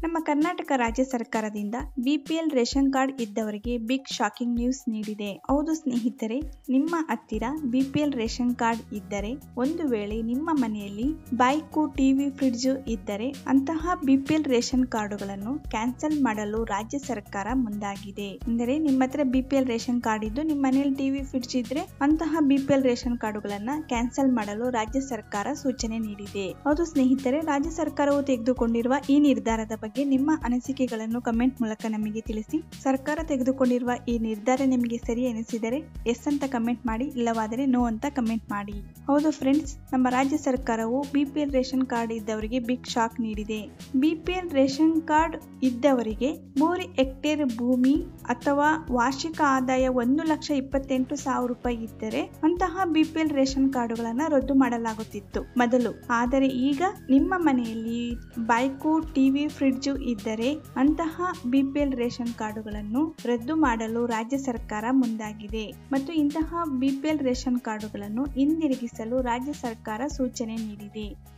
ನಮ್ಮ ಕರ್ನಾಟಕ ರಾಜ್ಯ ಸರ್ಕಾರದಿಂದ ಬಿಪಿಎಲ್ ರೇಷನ್ ಕಾರ್ಡ್ ಇದ್ದವರಿಗೆ ಬಿಗ್ ಶಾಕಿಂಗ್ ನ್ಯೂಸ್ ನೀಡಿದೆ ಹೌದು ಸ್ನೇಹಿತರೆ ನಿಮ್ಮ ಹತ್ತಿರ ಬಿಪಿಎಲ್ ರೇಷನ್ ಕಾರ್ಡ್ ಇದ್ದರೆ ಒಂದು ವೇಳೆ ನಿಮ್ಮ ಮನೆಯಲ್ಲಿ ಬೈಕು ಟಿವಿ ಫ್ರಿಡ್ಜ್ ಇದ್ದರೆ ಅಂತಹ ಬಿಪಿಎಲ್ ರೇಷನ್ ಕಾರ್ಡುಗಳನ್ನು ಕ್ಯಾನ್ಸಲ್ ಮಾಡಲು ರಾಜ್ಯ ಸರ್ಕಾರ ಮುಂದಾಗಿದೆ ಅಂದರೆ ನಿಮ್ಮ ಹತ್ರ ಬಿಪಿಎಲ್ ರೇಷನ್ ಕಾರ್ಡ್ ಇದ್ದು ನಿಮ್ಮ ಮನೆಯಲ್ಲಿ ಟಿವಿ ಫ್ರಿಡ್ಜ್ ಇದ್ರೆ ಅಂತಹ ಬಿಪಿಎಲ್ ರೇಷನ್ ಕಾರ್ಡುಗಳನ್ನ ಕ್ಯಾನ್ಸಲ್ ಮಾಡಲು ರಾಜ್ಯ ಸರ್ಕಾರ ಸೂಚನೆ ನೀಡಿದೆ ಹೌದು ಸ್ನೇಹಿತರೆ ರಾಜ್ಯ ಸರ್ಕಾರವು ತೆಗೆದುಕೊಂಡಿರುವ ಈ ನಿರ್ಧಾರದ ಬಗ್ಗೆ ನಿಮ್ಮ ಅನಿಸಿಕೆಗಳನ್ನು ಕಮೆಂಟ್ ಮೂಲಕ ನಮಗೆ ತಿಳಿಸಿ ಸರ್ಕಾರ ತೆಗೆದುಕೊಂಡಿರುವ ಈ ನಿರ್ಧಾರ ನಿಮಗೆ ಸರಿ ಎನಿಸಿದರೆ ಎಸ್ ಅಂತ ಕಮೆಂಟ್ ಮಾಡಿ ಇಲ್ಲವಾದರೆ ನೋ ಅಂತ ಕಮೆಂಟ್ ಮಾಡಿ ಹೌದು ಫ್ರೆಂಡ್ಸ್ ನಮ್ಮ ರಾಜ್ಯ ಸರ್ಕಾರವು ಬಿಪಿಎಲ್ ರೇಷನ್ ಕಾರ್ಡ್ ಇದ್ದವರಿಗೆ ಬಿಗ್ ಶಾಕ್ ನೀಡಿದೆ ಬಿಪಿಎಲ್ ರೇಷನ್ ಕಾರ್ಡ್ ಇದ್ದವರಿಗೆ ಮೂರು ಹೆಕ್ಟೇರ್ ಭೂಮಿ ಅಥವಾ ವಾರ್ಷಿಕ ಆದಾಯ ಒಂದು ಲಕ್ಷ ಇಪ್ಪತ್ತೆಂಟು ಸಾವಿರ ರೂಪಾಯಿ ಇದ್ದರೆ ಅಂತಹ ಬಿಪಿಎಲ್ ರೇಷನ್ ಕಾರ್ಡುಗಳನ್ನು ರದ್ದು ಮಾಡಲಾಗುತ್ತಿತ್ತು ಮೊದಲು ಆದರೆ ಈಗ ನಿಮ್ಮ ಮನೆಯಲ್ಲಿ ಬೈಕು ಟಿವಿ ಫ್ರಿಡ್ಜ್ ಇದ್ದರೆ ಅಂತಹ ಬಿಪಿಎಲ್ ರೇಷನ್ ಕಾರ್ಡುಗಳನ್ನು ರದ್ದು ಮಾಡಲು ರಾಜ್ಯ ಸರ್ಕಾರ ಮುಂದಾಗಿದೆ ಮತ್ತು ಇಂತಹ ಬಿಪಿಎಲ್ ರೇಷನ್ ಕಾರ್ಡುಗಳನ್ನು ಹಿಂದಿರುಗಿಸಲು ರಾಜ್ಯ ಸರ್ಕಾರ ಸೂಚನೆ ನೀಡಿದೆ